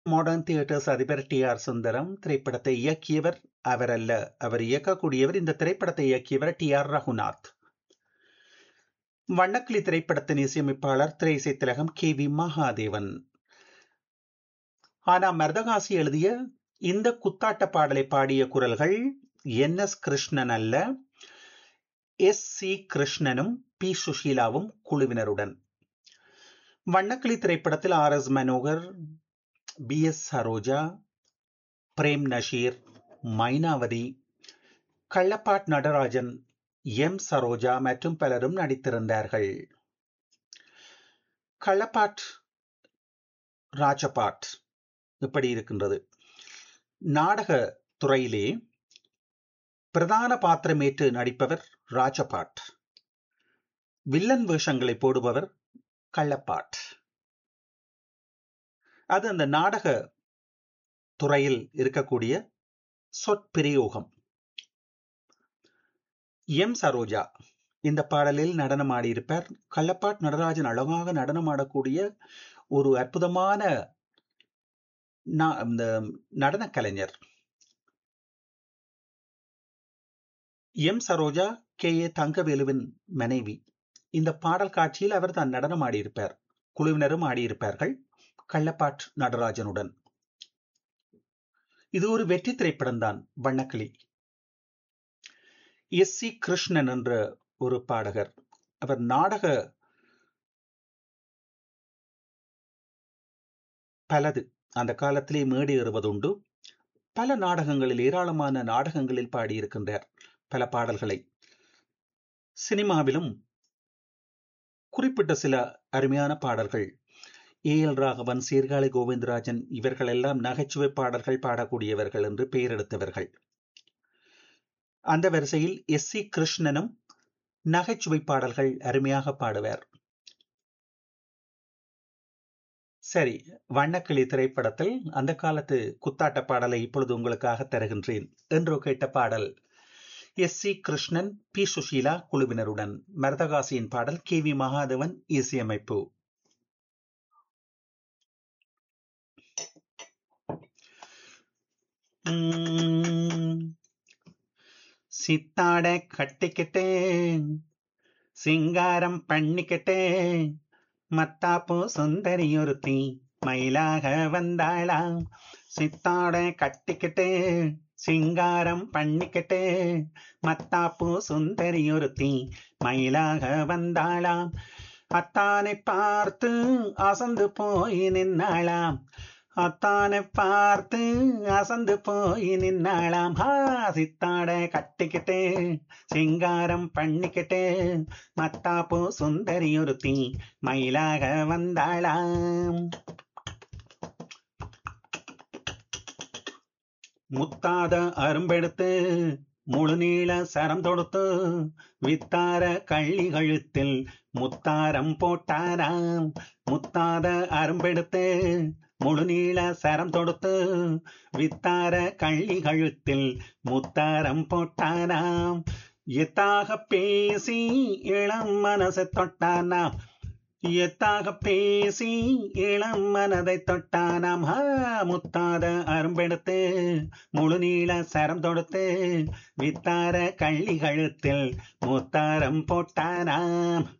modern theatres அதிபர் T R Sundaram திரைப்படத்தை இயக்கியவர் அவர் அல்ல அவர் இயக்கக்கூடியவர் இந்த திரைப்படத்தை இயக்கியவர் டி ஆர் ரகுநாத் வண்ணக்கிளி திரைப்படத்தின் இசையமைப்பாளர் திரைசை திலகம் கே வி மகாதேவன் ஆனா மர்தகாசி எழுதிய இந்த குத்தாட்ட பாடலை பாடிய குரல்கள் என் எஸ் கிருஷ்ணன் அல்ல எஸ் சி கிருஷ்ணனும் பி சுஷீலாவும் குழுவினருடன் வண்ணக்கிளி திரைப்படத்தில் R S Manohar P S Saroja Prem Nazir Mainavathi Kallapart Natarajan M Saroja மற்றும் பலரும் நடித்திருந்தார்கள் கள்ளப்பாட் ராஜபாட் இப்படி இருக்கின்றது நாடக துறையிலே பிரதான பாத்திரமேற்று நடிப்பவர் ராஜபாட் வில்லன் வேஷங்களை போடுபவர் கள்ளப்பாட் அது அந்த நாடக துறையில் இருக்கக்கூடிய சொற்பிரயோகம் எம் சரோஜா இந்த பாடலில் நடனம் ஆடியிருப்பார் கள்ளப்பாட் நடராஜன் அழகாக நடனமாடக்கூடிய ஒரு அற்புதமான இந்த நடன கலைஞர் எம் சரோஜா கே ஏ தங்கவேலுவின் மனைவி இந்த பாடல் காட்சியில் அவர் தான் நடனம் ஆடியிருப்பார் குழுவினரும் ஆடியிருப்பார்கள் கள்ளப்பாட் நடராஜனுடன் இது ஒரு வெற்றி திரைப்படம் தான் வண்ணக்கிளி எஸ் சி கிருஷ்ணன் என்ற ஒரு பாடகர் அவர் நாடக பலது அந்த காலத்திலே மேடி ஏறுவதுண்டு பல நாடகங்களில் ஏராளமான நாடகங்களில் பாடியிருக்கின்றார் பல பாடல்களை சினிமாவிலும் குறிப்பிட்ட சில அருமையான பாடல்கள் ஏ எல் ராகவன் சீர்காழி கோவிந்தராஜன் இவர்கள் எல்லாம் நகைச்சுவை பாடல்கள் பாடக்கூடியவர்கள் என்று பெயர் எடுத்தவர்கள் அந்த வரிசையில் எஸ் சி கிருஷ்ணனும் நகைச்சுவை பாடல்கள் அருமையாக பாடுவார் சரி வண்ணக்கிளி திரைப்படத்தில் அந்த காலத்து குத்தாட்ட பாடலை இப்பொழுது உங்களுக்காக தருகின்றேன் என்று கேட்ட பாடல் S C Krishnan P Susheela குழுவினருடன் மரதகாசியின் பாடல் கே வி மகாதேவன் இசையமைப்பு சித்தாட கட்டிக்கிட்டே சிங்காரம் பண்ணிக்கிட்டே மத்தாப்பூ சுந்தரி ஒருத்தி மயிலாக வந்தாளாம் சித்தாட கட்டிக்கிட்டே சிங்காரம் பண்ணிக்கிட்டே மத்தாப்பூ சுந்தரி ஒருத்தி மயிலாக வந்தாளாம் அத்தானை பார்த்து அசந்து போய் நின்னாளாம் அத்தானை பார்த்து அசந்து போய் நின்னாளாம் ஹா சித்தாட கட்டிக்கிட்டே சிங்காரம் பண்ணிக்கிட்டே மத்தாப்பூ சுந்தரி ஒருத்தி மயிலாக வந்தாளாம் முத்தாத அரும்பெடுத்து முழு நீள சரம் தொடுத்து வித்தார கள்ளி கழுத்தில் முத்தாரம் போட்டாராம் முத்தாத அரும்பெடுத்து முழு நீள சரம் தொடுத்து வித்தார கள்ளி கழுத்தில் முத்தாரம் போட்டானாம் எத்தாக பேசி இளம் மனசை தொட்டானாம் எத்தாக பேசி இளம் மனதை தொட்டானாம் ஹா முத்தாத அரும்பெடுத்து முழு நீள சரம் தொடுத்து வித்தார கள்ளி கழுத்தில் முத்தாரம் போட்டானாம்